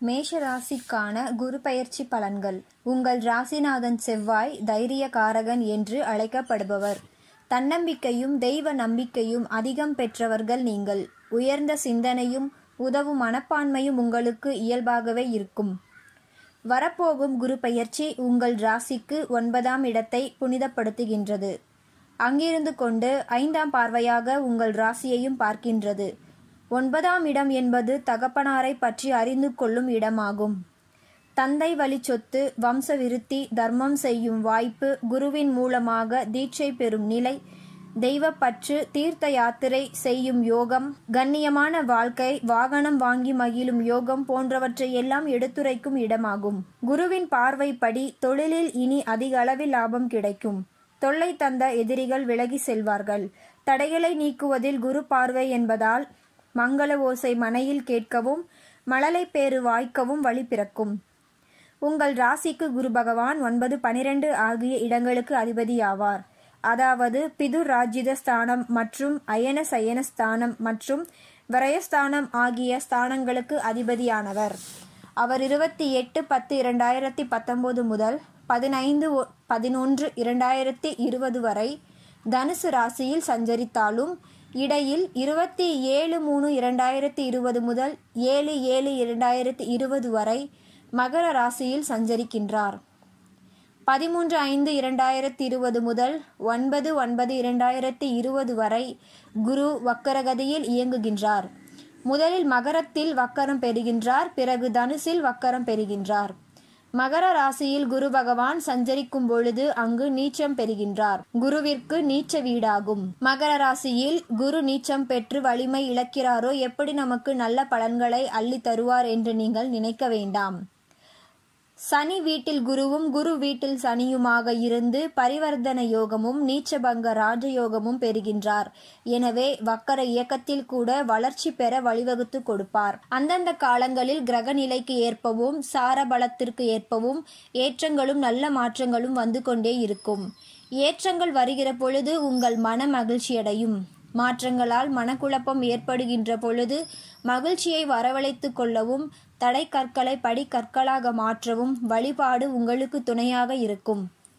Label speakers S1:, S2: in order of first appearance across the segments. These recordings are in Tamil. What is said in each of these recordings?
S1: மேஷ ராசிக்கான குரு பயிற்சி பலன்கள் உங்கள் ராசிநாதன் செவ்வாய் தைரியகாரகன் என்று அழைக்கப்படுபவர் தன்னம்பிக்கையும் தெய்வ நம்பிக்கையும் அதிகம் பெற்றவர்கள் நீங்கள் உயர்ந்த சிந்தனையும் உதவும் மனப்பான்மையும் உங்களுக்கு இயல்பாகவே இருக்கும் வரப்போகும் குரு பயிற்சி உங்கள் ராசிக்கு ஒன்பதாம் இடத்தை புனிதப்படுத்துகின்றது அங்கிருந்து கொண்டு ஐந்தாம் பார்வையாக உங்கள் ராசியையும் பார்க்கின்றது ஒன்பதாம் இடம் என்பது தகப்பனாரை பற்றி அறிந்து கொள்ளும் இடமாகும் தந்தை வழி சொத்து வம்ச விருத்தி தர்மம் செய்யும் வாய்ப்பு குருவின் மூலமாக தீட்சை பெறும் நிலை தெய்வப்பற்று தீர்த்த யாத்திரை செய்யும் யோகம் கண்ணியமான வாழ்க்கை வாகனம் வாங்கி மகிழும் யோகம் போன்றவற்றை எல்லாம் எடுத்துரைக்கும் இடமாகும் குருவின் பார்வைப்படி தொழிலில் இனி அதிக அளவில் லாபம் கிடைக்கும் தொல்லை தந்த எதிரிகள் விலகி செல்வார்கள் தடைகளை நீக்குவதில் குரு பார்வை என்பதால் மங்கள ஓசை மனையில் கேட்கவும் மழலை பேறு வாய்க்கவும் வழி பிறக்கும் உங்கள் ராசிக்கு குரு பகவான் ஒன்பது பனிரெண்டு ஆகிய இடங்களுக்கு அதிபதியாவார் அதாவது பிதுர் ராஜ்யித ஸ்தானம் மற்றும் அயன சயன ஸ்தானம் மற்றும் விரயஸ்தானம் ஆகிய ஸ்தானங்களுக்கு அதிபதியானவர் அவர் இருபத்தி எட்டு பத்து இரண்டாயிரத்தி பத்தொன்பது முதல் பதினைந்து பதினொன்று இரண்டாயிரத்தி இருபது வரை தனுசு ராசியில் சஞ்சரித்தாலும் இடையில் இருபத்தி ஏழு மூணு இரண்டாயிரத்தி இருபது முதல் ஏழு ஏழு இரண்டாயிரத்தி இருபது வரை மகர ராசியில் சஞ்சரிக்கின்றார் பதிமூன்று ஐந்து இரண்டாயிரத்தி இருபது முதல் ஒன்பது ஒன்பது இரண்டாயிரத்தி இருபது வரை குரு வக்கரகதியில் இயங்குகின்றார் முதலில் மகரத்தில் வக்கரம் பெறுகின்றார் பிறகு தனுசில் வக்கரம் பெறுகின்றார் மகர ராசியில் குரு பகவான் சஞ்சரிக்கும் பொழுது அங்கு நீச்சம் பெறுகின்றார் குருவிற்கு நீச்ச வீடாகும் மகர ராசியில் குரு நீச்சம் பெற்று வலிமை இழக்கிறாரோ எப்படி நமக்கு நல்ல பலன்களை அள்ளி தருவார் என்று நீங்கள் நினைக்க வேண்டாம் சனி வீட்டில் குருவும் குரு வீட்டில் சனியுமாக இருந்து பரிவர்த்தன யோகமும் நீச்சபங்க ராஜயோகமும் பெறுகின்றார் எனவே வக்கர இயக்கத்தில் கூட வளர்ச்சி பெற வழிவகுத்து கொடுப்பார் அந்தந்த காலங்களில் கிரக நிலைக்கு ஏற்பவும் சார பலத்திற்கு ஏற்பவும் ஏற்றங்களும் நல்ல மாற்றங்களும் வந்து கொண்டே இருக்கும் ஏற்றங்கள் வருகிற பொழுது உங்கள் மன மகிழ்ச்சியடையும் மாற்றங்களால் மனக்குழப்பம் ஏற்படுகின்ற பொழுது மகிழ்ச்சியை வரவழைத்து கொள்ளவும் தடை கற்களை படிக்கற்களாக மாற்றவும் வழிபாடு உங்களுக்கு துணையாக இருக்கும்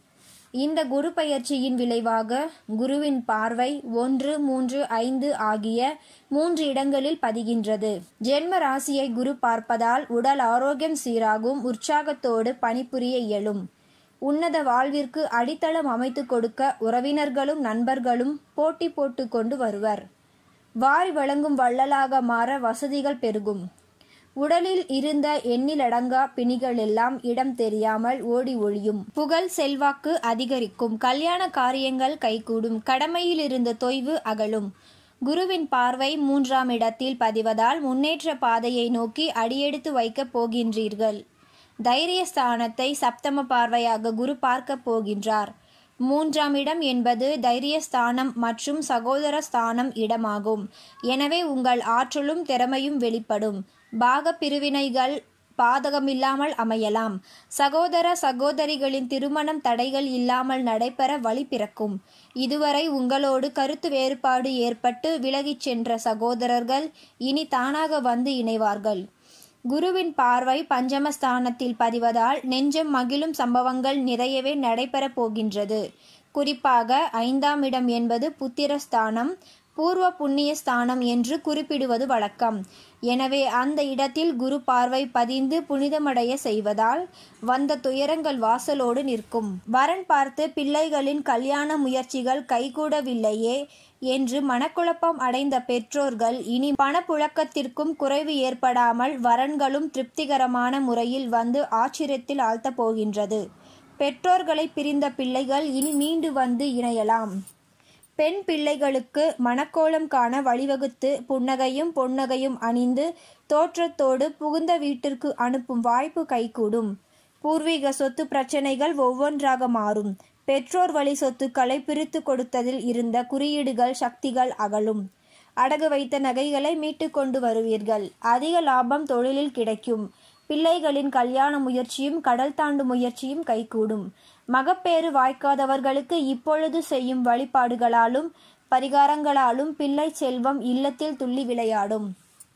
S1: இந்த குரு பயிற்சியின் விளைவாக குருவின் பார்வை ஒன்று மூன்று ஐந்து ஆகிய மூன்று இடங்களில் பதிகின்றது ஜென்ம ராசியை குரு பார்ப்பதால் உடல் ஆரோக்கியம் சீராகும் உற்சாகத்தோடு பணிபுரிய இயலும் உன்னத வாழ்விற்கு அடித்தளம் அமைத்து கொடுக்க உறவினர்களும் நண்பர்களும் போட்டி போட்டு கொண்டு வருவர் வாரி வழங்கும் வள்ளலாக மாற வசதிகள் பெருகும் உடலில் இருந்த எண்ணிலடங்கா பிணிகள் எல்லாம் இடம் தெரியாமல் ஓடி ஒழியும் புகழ் செல்வாக்கு அதிகரிக்கும் கல்யாண காரியங்கள் கைகூடும் கடமையில் இருந்த தொய்வு அகலும் குருவின் பார்வை மூன்றாம் இடத்தில் பதிவதால் முன்னேற்ற பாதையை நோக்கி அடியெடுத்து வைக்கப் போகின்றீர்கள் தைரிய ஸ்தானத்தை சப்தம பார்வையாக குரு பார்க்க போகின்றார் மூன்றாம் இடம் என்பது தைரியஸ்தானம் மற்றும் சகோதர ஸ்தானம் இடமாகும் எனவே உங்கள் ஆற்றலும் திறமையும் வெளிப்படும் பாக பிரிவினைகள் பாதகமில்லாமல் அமையலாம் சகோதர சகோதரிகளின் திருமணம் தடைகள் இல்லாமல் நடைபெற வழி பிறக்கும் இதுவரை உங்களோடு கருத்து வேறுபாடு ஏற்பட்டு விலகிச் சென்ற சகோதரர்கள் இனி தானாக வந்து இணைவார்கள் குருவின் பார்வை பஞ்சமஸ்தானத்தில் பதிவதால் நெஞ்சம் மகிழும் சம்பவங்கள் நிறையவே நடைபெறப் போகின்றது குறிப்பாக ஐந்தாம் இடம் என்பது புத்திரஸ்தானம் பூர்வ புண்ணிய ஸ்தானம் என்று குறிப்பிடுவது வழக்கம் எனவே அந்த இடத்தில் குரு பார்வை பதிந்து புனிதமடைய செய்வதால் வந்த துயரங்கள் வாசலோடு நிற்கும் வரன் பார்த்து பிள்ளைகளின் கல்யாண முயற்சிகள் கைகூடவில்லையே என்று மனக்குழப்பம் அடைந்த பெற்றோர்கள் இனி பணப்புழக்கத்திற்கும் குறைவு ஏற்படாமல் வரன்களும் திருப்திகரமான முறையில் வந்து ஆச்சரியத்தில் ஆழ்த்தப் போகின்றது பெற்றோர்களை பிரிந்த பிள்ளைகள் இனி மீண்டு வந்து இணையலாம் பெண் பிள்ளைகளுக்கு மணக்கோலம் காண வழிவகுத்து புன்னகையும் பொன்னகையும் அணிந்து தோற்றத்தோடு புகுந்த வீட்டிற்கு அனுப்பும் வாய்ப்பு கைகூடும் பூர்வீக சொத்து பிரச்சனைகள் ஒவ்வொன்றாக மாறும் பெற்றோர் வழி சொத்துக்களை பிரித்து கொடுத்ததில் இருந்த குறியீடுகள் சக்திகள் அகலும் அடகு வைத்த நகைகளை மீட்டு கொண்டு வருவீர்கள் அதிக லாபம் தொழிலில் கிடைக்கும் பிள்ளைகளின் கல்யாண முயற்சியும் கடல் தாண்டும் முயற்சியும் கைகூடும் மகப்பேறு வாய்க்காதவர்களுக்கு இப்பொழுது செய்யும் வழிபாடுகளாலும் பரிகாரங்களாலும் பிள்ளை செல்வம் இல்லத்தில் துள்ளி விளையாடும்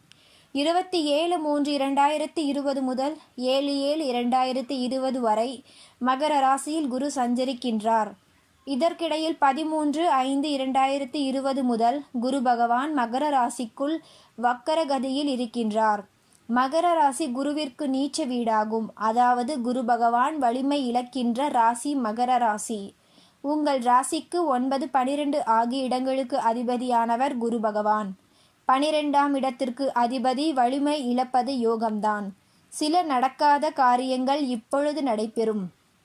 S1: இருபத்தி ஏழு மூன்று இரண்டாயிரத்தி இருபது முதல் ஏழு ஏழு இரண்டாயிரத்தி இருபது வரை மகர ராசியில் குரு சஞ்சரிக்கின்றார் இதற்கிடையில் பதிமூன்று ஐந்து இரண்டாயிரத்தி இருபது முதல் குரு பகவான் மகர ராசிக்குள் வக்கர கதியில் இருக்கின்றார் மகர ராசி குருவிற்கு நீச்ச வீடாகும் அதாவது குரு பகவான் வலிமை இழக்கின்ற ராசி மகர ராசி உங்கள் ராசிக்கு ஒன்பது பனிரெண்டு ஆகிய இடங்களுக்கு அதிபதியானவர் குரு பகவான் பனிரெண்டாம் இடத்திற்கு அதிபதி வலிமை இழப்பது யோகம்தான் சில நடக்காத காரியங்கள் இப்பொழுது நடைபெறும்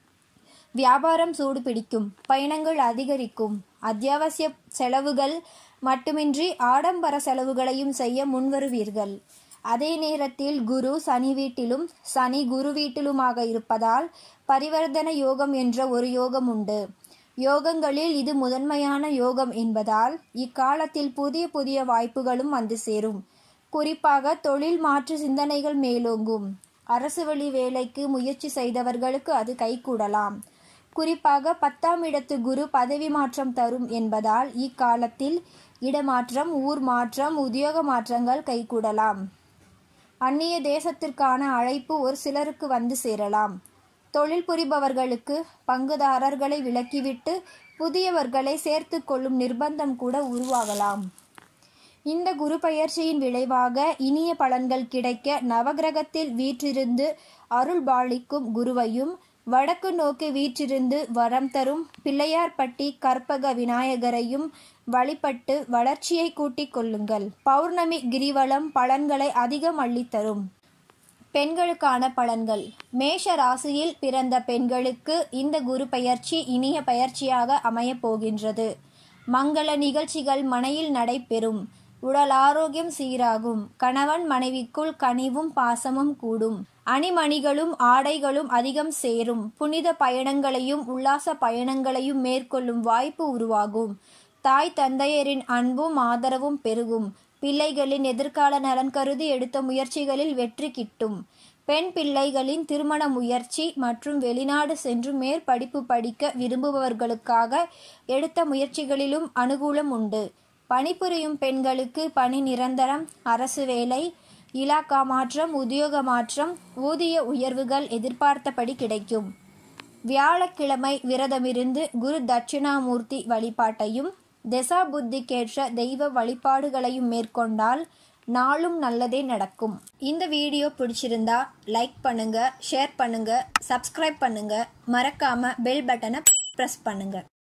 S1: வியாபாரம் சூடு பிடிக்கும் பயணங்கள் அதிகரிக்கும் அத்தியாவசிய செலவுகள் மட்டுமின்றி ஆடம்பர செலவுகளையும் செய்ய முன்வருவீர்கள் அதே நேரத்தில் குரு சனி வீட்டிலும் சனி குரு வீட்டிலுமாக இருப்பதால் பரிவர்த்தன யோகம் என்ற ஒரு யோகம் உண்டு யோகங்களில் இது முதன்மையான யோகம் என்பதால் இக்காலத்தில் புதிய புதிய வாய்ப்புகளும் வந்து சேரும் குறிப்பாக தொழில் மாற்று சிந்தனைகள் மேலோங்கும் அரசு வழி வேலைக்கு முயற்சி செய்தவர்களுக்கு அது கைகூடலாம் குறிப்பாக பத்தாம் இடத்து குரு பதவி மாற்றம் தரும் என்பதால் இக்காலத்தில் இடமாற்றம் ஊர் மாற்றம் உத்தியோக மாற்றங்கள் கைகூடலாம் அந்நிய தேசத்திற்கான அழைப்பு ஒரு சிலருக்கு வந்து சேரலாம் தொழில் புரிபவர்களுக்கு பங்குதாரர்களை விலக்கிவிட்டு புதியவர்களை சேர்த்து கொள்ளும் நிர்பந்தம் கூட உருவாகலாம் இந்த குரு பயிற்சியின் விளைவாக இனிய பலன்கள் கிடைக்க நவகிரகத்தில் வீற்றிருந்து அருள் பாலிக்கும் குருவையும் வடக்கு நோக்கி வீற்றிருந்து வரம் தரும் பிள்ளையார்பட்டி கற்பக விநாயகரையும் வழிபட்டு வளர்ச்சியை கூட்டிக் கொள்ளுங்கள் பௌர்ணமி கிரிவலம் பலன்களை அதிகம் அள்ளித்தரும் பெண்களுக்கான பலன்கள் மேஷ ராசியில் பிறந்த பெண்களுக்கு இந்த குரு பயிற்சி இனிய பயிற்சியாக அமையப் போகின்றது மங்கள நிகழ்ச்சிகள் மனையில் நடைபெறும் உடல் ஆரோக்கியம் சீராகும் கணவன் மனைவிக்குள் கனிவும் பாசமும் கூடும் அணிமணிகளும் ஆடைகளும் அதிகம் சேரும் புனித பயணங்களையும் உல்லாச பயணங்களையும் மேற்கொள்ளும் வாய்ப்பு உருவாகும் தாய் தந்தையரின் அன்பும் ஆதரவும் பெருகும் பிள்ளைகளின் எதிர்கால நலன் கருதி எடுத்த முயற்சிகளில் வெற்றி கிட்டும் பெண் பிள்ளைகளின் திருமண முயற்சி மற்றும் வெளிநாடு சென்று மேற்படிப்பு படிக்க விரும்புபவர்களுக்காக எடுத்த முயற்சிகளிலும் அனுகூலம் உண்டு பணிபுரியும் பெண்களுக்கு பணி நிரந்தரம் அரசு வேலை இலாக்கா மாற்றம் உத்தியோக மாற்றம் ஊதிய உயர்வுகள் எதிர்பார்த்தபடி கிடைக்கும் வியாழக்கிழமை விரதமிருந்து குரு தட்சிணாமூர்த்தி வழிபாட்டையும் திசா புத்திக்கேற்ற தெய்வ வழிபாடுகளையும் மேற்கொண்டால் நாளும் நல்லதே நடக்கும் இந்த வீடியோ பிடிச்சிருந்தா லைக் பண்ணுங்க ஷேர் பண்ணுங்க சப்ஸ்கிரைப் பண்ணுங்க மறக்காம பெல் பட்டனை ப்ரெஸ் பண்ணுங்க